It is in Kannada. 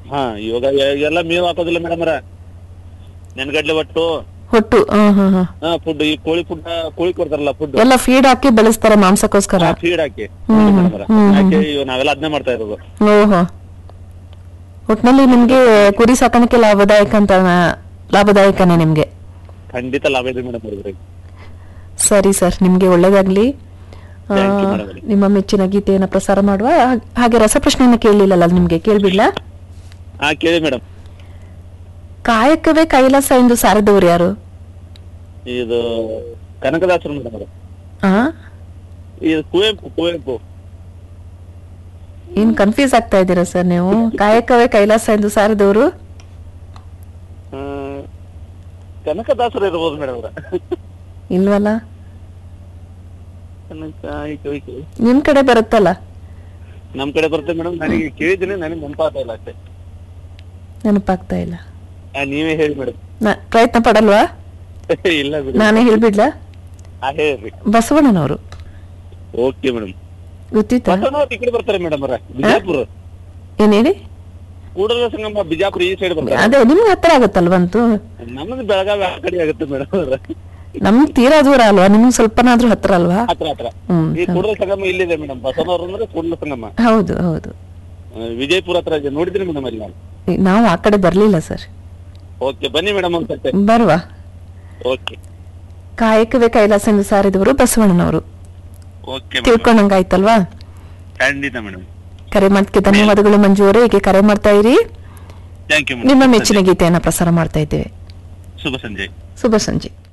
ಹಾ ಇವಾಗ ಎ- ಎಲ್ಲ ಮೇವ್ ಹಾಕೋದಿಲ್ಲ ಮೇಡಮ್ ಅವ್ರ ನೆನ್ಗಡ್ಲೆ ಒಟ್ಟು ಹೊಟ್ಟು ಹಾ ಹಾ ಹಾ ಹಾ ಫುಡ್ ಈ ಕೋಳಿ ಫುಡ್ ಕೋಳಿ ಕೊಡ್ತಾರಲ್ಲ ಫುಡ್ ಎಲ್ಲ ಫೀಡ್ ಹಾಕಿ ಬೆಳೆಸ್ತಾರೆ ಮಾಂಸಕ್ಕೋಸ್ಕರ ಫೀಡ್ ಹಾಕಿ ಹ್ಮ್, ಮೇಡಮ್ ಅವ್ರ ಹ್ಮ್, ಹ್ಮ್. ಯಾಕೆ ಇವ್ ನಾವೆಲ್ಲ ಅದನ್ನೇ ಮಾಡ್ತಾ ಇರೋದು ಓಹೋ ಒಟ್ನಲ್ಲಿ ನಿಮ್ಗೆ ಕುರಿ ಸಾಕಾಣಿಕೆ ಲಾಭದಾಯಕ ಅಂತ ಲಾಭದಾಯಕನೇ ನಿಮ್ಗೆ ಖಂಡಿತ ಲಾಭ ಇದೆ ಮೇಡಮ್ ಅವ್ರಿಗೆ ಸರಿ ಸರ್ ನಿಮ್ಗೆ ಒಳ್ಳೇದಾಗ್ಲಿ ಆ, Thank you, madam. ನಿಮ್ಮ ಮೆಚ್ಚಿನ ಗೀತೆಯನ್ನ ಪ್ರಸಾರ ಮಾಡುವ ಹಾಗ್- ಹಾಗೆ ರಸಪ್ರಶ್ನೆಯನ್ನ ಕೇಳಲಿಲ್ಲಲ್ಲ ನಿಮ್ಗೆ ಕೇಳ್ಬಿಡ್ಲಾ ಹಾ ಕೇಳಿ ಮೇಡಮ್ ಕಾಯಕವೇ ಕೈಲಾಸ ಎಂದು ಸಾರಿದವರು ಯಾರು ಇದು ಕನಕದಾಸರು ಮೇಡಮ್ ಅವ್ರ ಆ ಇದು ಕುವೆಂಪು ಕುವೆಂಪು ಏನ್ ಕನ್ಫ್ಯೂಸ್ ಆಗ್ತಾ ಇದ್ದೀರಾ ಸರ್ ನೀವು ಕಾಯಕವೇ ಕೈಲಾಸ ಎಂದು ಸಾರಿದವರು ಆ, ಕನಕದಾಸರು ಇರ್ಬೋದು ಮೇಡಮ್ ಅವ್ರ ಇಲ್ವಲ್ಲ ಕನಕ ಆಯ್ತು, ಆಯ್ತು. ನಿಮ್ ಕಡೆ ಬರುತ್ತಲ್ಲ ನಮ್ ಕಡೆ ಬರುತ್ತೆ ಮೇಡಮ್ ನನಗೆ ಕೇಳಿದ್ದೀನಿ ನನಗೆ ನೆನಪಾಗ್ತಾ ಇಲ್ಲ ಅಷ್ಟೇ ನೆನಪಾಗ್ತಾ ಇಲ್ಲ ಆ, ನೀವೇ ಹೇಳಿ ಮೇಡಮ್ ನಾ- ಪ್ರಯತ್ನ ಪಡಲ್ವಾ ಇಲ್ಲ ಬಿಡಿ ನಾನೇ ಹೇಳ್ಬಿಡ್ಲಾ ಹಾ ಹೇಳ್ರಿ ಬಸವಣ್ಣನವರು ಓಕೆ ಮೇಡಮ್ ಗೊತ್ತಿತ್ತಾ ಬಸವನವ್ರು ಈ ಕಡೆ ಬರ್ತಾರೆ ಮೇಡಮ್ ಅವ್ರ ಬಿಜಾಪುರ ಏನ್ ಹೇಳಿ ಕೂಡಲ ಸಂಗಮ ಬಿಜಾಪುರ ಈ ಸೈಡ್ ಬರ್ತಾರೆ ಅದೇ ನಿಮ್ಗೆ ಹತ್ರ ಆಗುತ್ತಲ್ವಂತೂ ನಮ್ಮದು ಬೆಳಗಾವಿ ಆ ಕಡೆ ಆಗುತ್ತೆ ಮೇಡಮ್ ಅವ್ರ ನಮ್ಗ್ ತೀರಾ ದೂರ ಅಲ್ವಾ ನಿಮ್ಗೆ ಸ್ವಲ್ಪನಾದ್ರೂ ಹತ್ರ ಅಲ್ವಾ ಹತ್ರ ಹತ್ರ ಹ್ಮ್ ಈ ಕೂಡಲ ಸಂಗಮ ಇಲ್ಲಿದೆ ಮೇಡಮ್ ಬಸವನವ್ರು ಅಂದ್ರೆ ಕೂಡಲ ಸಂಗಮ ಹೌದು ಹೌದು ಆ, ವಿಜಯಪುರ ಹತ್ರ ಇದೆ ನೋಡಿದ್ರಿ ಮೇಡಮ್ ಅಲ್ಲಿ ನಾನು ನಾವು ಆ ಕಡೆ ಬರ್ಲಿಲ್ಲ ಸರ್ ಓಕೆ ಬನ್ನಿ ಮೇಡಮ್ ಒಂದ್ಸತಿ ಬರುವ ಓಕೆ ಕಾಯಕವೇ ಕೈಲಾಸ ಎಂದು ಸಾರಿದವರು ಬಸವಣ್ಣನವರು ಓಕೆ ಮೇಡಮ್ ತಿಳ್ಕೊಂಡಂಗಾಯ್ತಲ್ವಾ ಖಂಡಿತ ಮೇಡಮ್ ಕರೆ ಮಾಡೋದಕ್ಕೆ ಧನ್ಯವಾದಗಳು ಮಂಜು ಅವರೇ ಹೀಗೆ ಕರೆ ಮಾಡ್ತಾ ಇರಿ ಥ್ಯಾಂಕ್ ಯು ನಿಮ್ಮ ಮೇಡಮ್ ಮೆಚ್ಚಿನ ಗೀತೆಯನ್ನ ಪ್ರಸಾರ ಮಾಡ್ತಾ ಇದ್ದೇವೆ ಶುಭ ಸಂಜೆ ಶುಭ ಸಂಜೆ